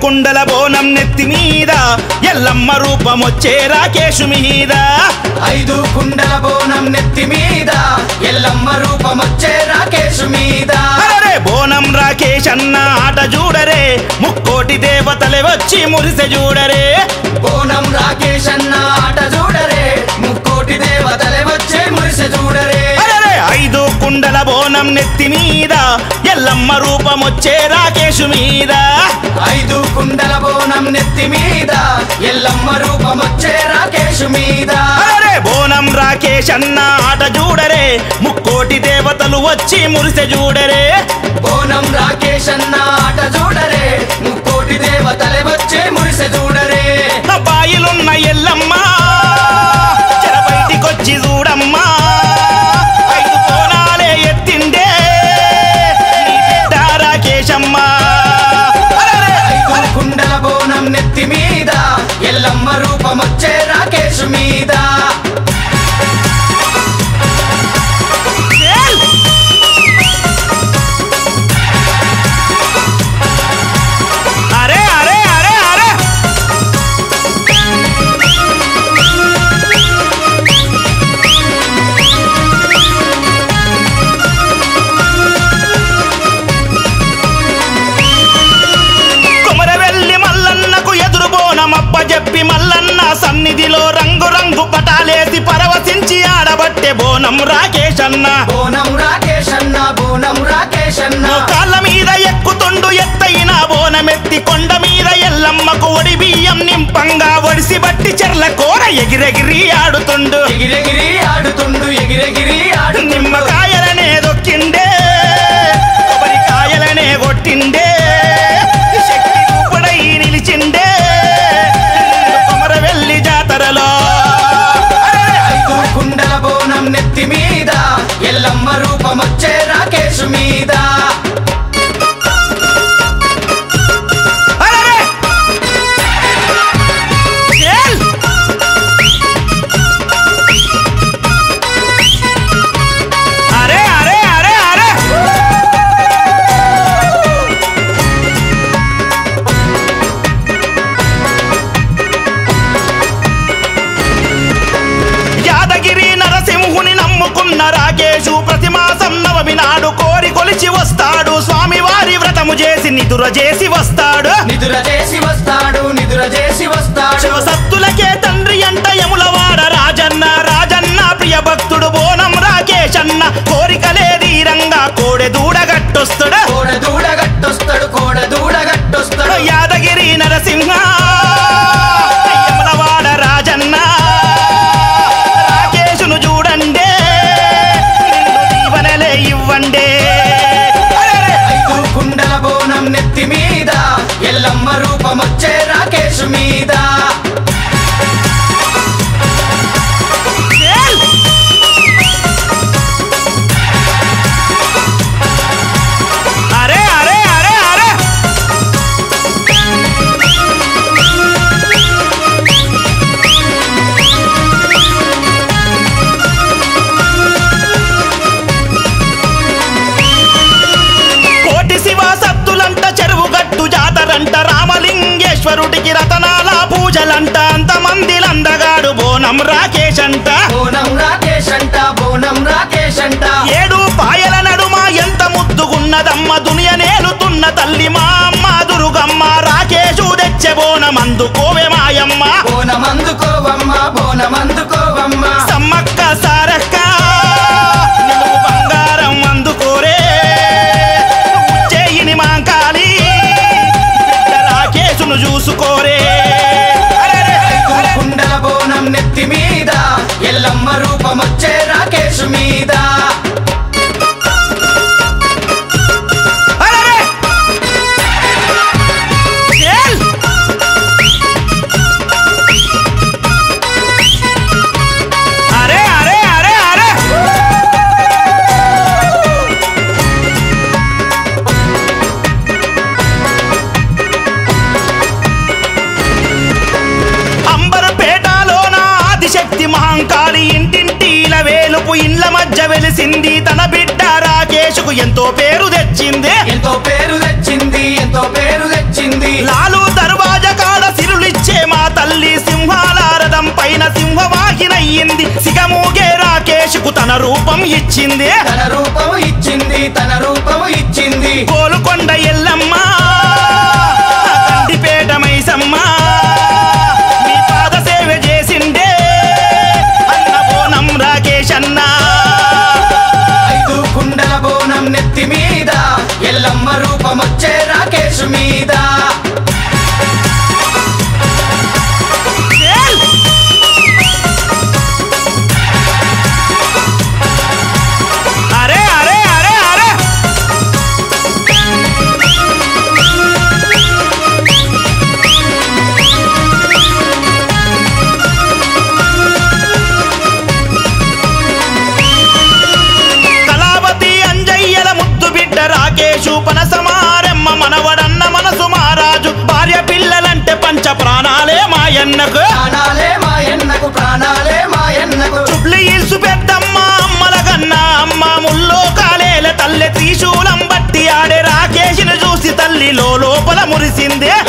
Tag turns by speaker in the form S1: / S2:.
S1: కుండల బోనం నెత్తి మీద ఎల్లమ్మ రూపమొచ్చే రాకేషు మీద
S2: ఐదు కుండల బోనం నెత్తి మీద ఎల్లమ్మ రూపమొచ్చే రాకేష్ మీద
S1: అరే బోనం రాకేష్ అన్న ఆట చూడరే ముక్కోటి దేవతలే వచ్చి మురిసె చూడరే
S2: బోనం రాకేష్ అన్న ఆట చూడరే ముక్కోటి దేవతలే వచ్చే మురిసె చూడరే
S1: అరే ఐదు కుండల బోనం నెత్తి మీద ఎల్లమ్మ రూపమొచ్చే రాకేషు మీద
S2: ఐదు కుండల బోనం నెత్తి మీద ఎల్లమ్మ రూపమొచ్చే రాకేష్ మీద
S1: అరే బోనం రాకేష్ అన్న ఆట చూడరే ముక్కోటి దేవతలు వచ్చి మురిసె చూడరే
S2: బోనం రాకేష్ అన్న ఆట చూడరే ముక్కోటి దేవతలే వచ్చే మురిసె చూడరే
S1: నా బాయిలున్న ఎల్లమ్మ చెర బయటికొచ్చి చూడమ్మా ఐదు కోణాలే ఎత్తిండే నీ బిడ్డ రాకేశమ్మ అరెరే!
S2: ఐదు కుండల బోనం నెత్తి మీద ఎల్లమ్మ రూపమొచ్చే రాకేష్ మీద
S1: ఏల్! అరే అరే అరే అరే కుమరవెల్లి మల్లన్నకు ఎదురు బోనమప్ప చెప్పి మల్లన్న సన్నిధిలో రంగు రంగు పటాలేసి పరవశించి ఆడబట్టే బోనం రాకేష్ అన్న
S2: బోనం రాకేష్ అన్న బోనం రాకేష్ అన్న
S1: కాళ్ళ మీద ఎక్కుతుండు ఎత్తైన బోనమెత్తి కొండ మీద ఎల్లమ్మకు ఒడి బియ్యం నింపంగా ఒడిసి బట్టి చెర్ల కూర ఎగిరెగిరి ఆడుతుండు
S2: ఎగిరెగిరి ఆడుతుండు ఎగిరెగిరి ఆడుతుండు
S1: నిమ్మకాయలనే దొక్కిండే కొబ్బరికాయలనే కొట్టిండే శక్తి రూపుడై నిలిచిండే కొమరవెల్లి జాతరలో అరెరే!
S2: ఐదు కుండల బోనం నెత్తి మీద ఎల్లమ్మ రూపమొచ్చే రాకేష్ మీద
S1: అరెరే! ఏల్! అరే అరే అరే అరే యాదగిరి నరసింహుని నమ్ముకున్న రాకేషు ప్రతి మాసం నవమి నాడు కోరి కొలిచి వస్తాడు స్వామివారి వ్రతము చేసి నిదుర చేసి వస్తాడు
S2: నిదుర చేసి వస్తాడు నిదుర చేసి వస్తాడు
S1: శివసత్తులకే తండ్రి అంట యములవాడ రాజన్న రాజన్న ప్రియ భక్తుడు బోనం రాకేశన్న కోరికలే ధీరంగా కోడె దూడగట్టొస్తుడు
S2: కోడ దూడ గట్టొస్తాడు కోడ దూడ గట్టొస్తాడు
S1: యాదగిరి నరసింహ యములవాడ రాజన్న రాకేశును చూడండే నిన్ను దీవెనలే ఇవ్వండే అరెరే!
S2: ఐదు కుండల బోనం నెత్తి మీద ఎల్లమ్మ రూపమొచ్చే రాకేష్ మీద
S1: ఏల్! అరే అరే అరే అరే కోటి శివ సత్తులంట చెరువు గట్టు జాతరంట రామలింగేశ్వరుడికి రతనాల పూజలంట అంతమందిలందగాడు బోనం రాకేష్ అంట
S2: బోనం రాకేష్ అంట బోనం రాకేష్ అంట
S1: ఏడు పాయల నడుమ ఎంత ముద్దుగున్నదమ్మ దునియ నేలుతున్న తల్లి మా అమ్మ దురుగమ్మ రాకేషు తెచ్చే బోనం అందుకోవే మాయమ్మ
S2: బోనం అందుకోవమ్మ బోనం అందుకోవమ్మ
S1: సమ్మక్క సారక్క నువ్వు బంగారం అందుకోరే చేయిని మాంకాలి బిడ్డ రాకేషును చూసుకోరే అరెరే!
S2: ఐదు కుండల బోనం నెత్తి మీద ఎల్లమ్మ రూపమొచ్చే రాకేష్ మీద
S1: అరెరే! ఏల్! అరే అరే అరే అరే అంబరపేటలోన ఆదిశక్తి మహంకాళి ఇంటింటిల వేలుపు ఇండ్ల మధ్య వెలిసింది తన బిడ్డ రాకేషుకు ఎంతో పేరు తెచ్చింది
S2: ఎంతో పేరు తెచ్చింది ఎంతో పేరు తెచ్చింది వచ్చింది
S1: లాలు దర్వాజ కాడ సిరులిచ్చే మా తల్లి సింహాల రథం పైన సింహవాహినయ్యింది సిగమూగే రాకేష్కు తన రూపం ఇచ్చింది
S2: తన రూపం ఇచ్చింది తన రూపం ఇచ్చింది
S1: కోలుకొండ ఎల్లమ్మ కందిపేట మైసమ్మ మీ పాద సేవ చేసిండే అన్న బోనం రాకేష్ అన్నా
S2: ఐదు కుండల బోనం నెత్తి మీద ఎల్లమ్మ రూపం వచ్చే రాకేష్ మీద
S1: ఏల్! అరే అరే అరే అరే కళావతి అంజయ్యల ముద్దు బిడ్డ రాకేషు పనసమారెమ్మ మనవడన్న మనసు మహారాజు భార్య పిల్లలంటే పంచ ప్రాణాలే మాయన్నకు
S2: ప్రాణాలే మా ఎన్నకు ప్రాణాలే మా ఎన్నకు
S1: చుబ్లి ఇల్సు పెద్దమ్మ అమ్మల కన్నా అమ్మ ముల్లో కాలేల తల్లె త్రిశూలం బట్టి ఆడే రాకేష్ని చూసి తల్లి లోపల మురిసిందే